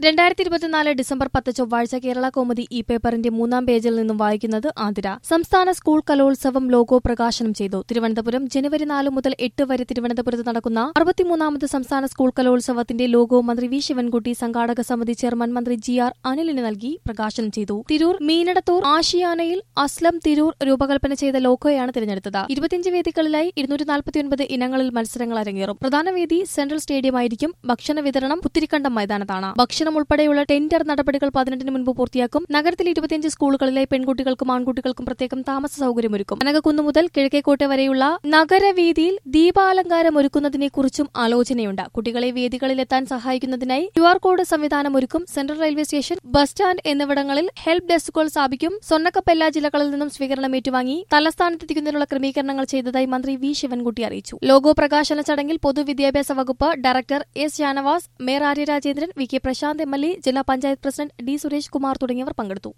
രണ്ടായിരത്തി ഇരുപത്തിനാല് ഡിസംബർ പത്ത് ചൊവ്വാഴ്ച കേരള കോമതി ഇ പേപ്പറിന്റെ മൂന്നാം പേജിൽ നിന്നും വായിക്കുന്നത് ആതിര സംസ്ഥാന സ്കൂൾ കലോത്സവം ലോഗോ പ്രകാശനം ചെയ്തു തിരുവനന്തപുരം ജനുവരി നാല് മുതൽ എട്ട് വരെ തിരുവനന്തപുരത്ത് നടക്കുന്ന അറുപത്തിമൂന്നാമത് സംസ്ഥാന സ്കൂൾ കലോത്സവത്തിന്റെ ലോഗോ മന്ത്രി വി ശിവൻകുട്ടി സംഘാടക സമിതി ചെയർമാൻ മന്ത്രി ജി ആർ അനിലിന് നൽകി പ്രകാശനം ചെയ്തു തിരൂർ മീനടത്തൂർ ആഷിയാനയിൽ അസ്ലം തിരൂർ രൂപകൽപ്പന ചെയ്ത ലോഗോയാണ് തിരഞ്ഞെടുത്തത് ഇരുപത്തിയഞ്ച് വേദികളിലായി ഇരുന്നൂറ്റി നാൽപ്പത്തിയൊൻപത് ഇനങ്ങളിൽ മത്സരങ്ങൾ അരങ്ങേറും പ്രധാന വേദി സെൻട്രൽ സ്റ്റേഡിയമായിരിക്കും ഭക്ഷണ വിതരണം പുത്തിരിക്കണ്ടം മൈതാനത്താണ് ഭക്ഷണം ഉൾപ്പെടെയുള്ള ടെൻഡർ നടപടികൾ പതിനെട്ടിന് മുൻപ് പൂർത്തിയാക്കും നഗരത്തിൽ ഇരുപത്തിയഞ്ച് സ്കൂളുകളിലെ പെൺകുട്ടികൾക്കും ആൺകുട്ടികൾക്കും പ്രത്യേകം താമസ സൗകര്യമൊരുക്കും കനകക്കുന്ന് മുതൽ കിഴക്കേക്കോട്ട വരെയുള്ള നഗരവീതിയിൽ ദീപാലങ്കാരം ഒരുക്കുന്നതിനെക്കുറിച്ചും ആലോചനയുണ്ട് കുട്ടികളെ വേദികളിലെത്താൻ സഹായിക്കുന്നതിനായി ക്യു ആർ കോഡ് സംവിധാനം ഒരുക്കും central railway station bus stand എന്നിവിടങ്ങളിൽ ഹെൽപ്പ് ഡെസ്കുകൾ സ്ഥാപിക്കും സ്വർണ്ണക്കപ്പ് എല്ലാ ജില്ലകളിൽ നിന്നും സ്വീകരണം ഏറ്റുവാങ്ങി തലസ്ഥാനത്തെത്തിക്കുന്നതിനുള്ള ക്രമീകരണങ്ങൾ ചെയ്തതായി മന്ത്രി വി ശിവൻകുട്ടി അറിയിച്ചു ലോഗോ പ്രകാശന ചടങ്ങിൽ പൊതുവിദ്യാഭ്യാസ വകുപ്പ് director S Shanavas mayor Arya Rajendran V K Prasanth M L A ജില്ലാ പഞ്ചായത്ത് പ്രസിഡന്റ് ഡി സുരേഷ് കുമാർ തുടങ്ങിയവർ പങ്കെടുത്തു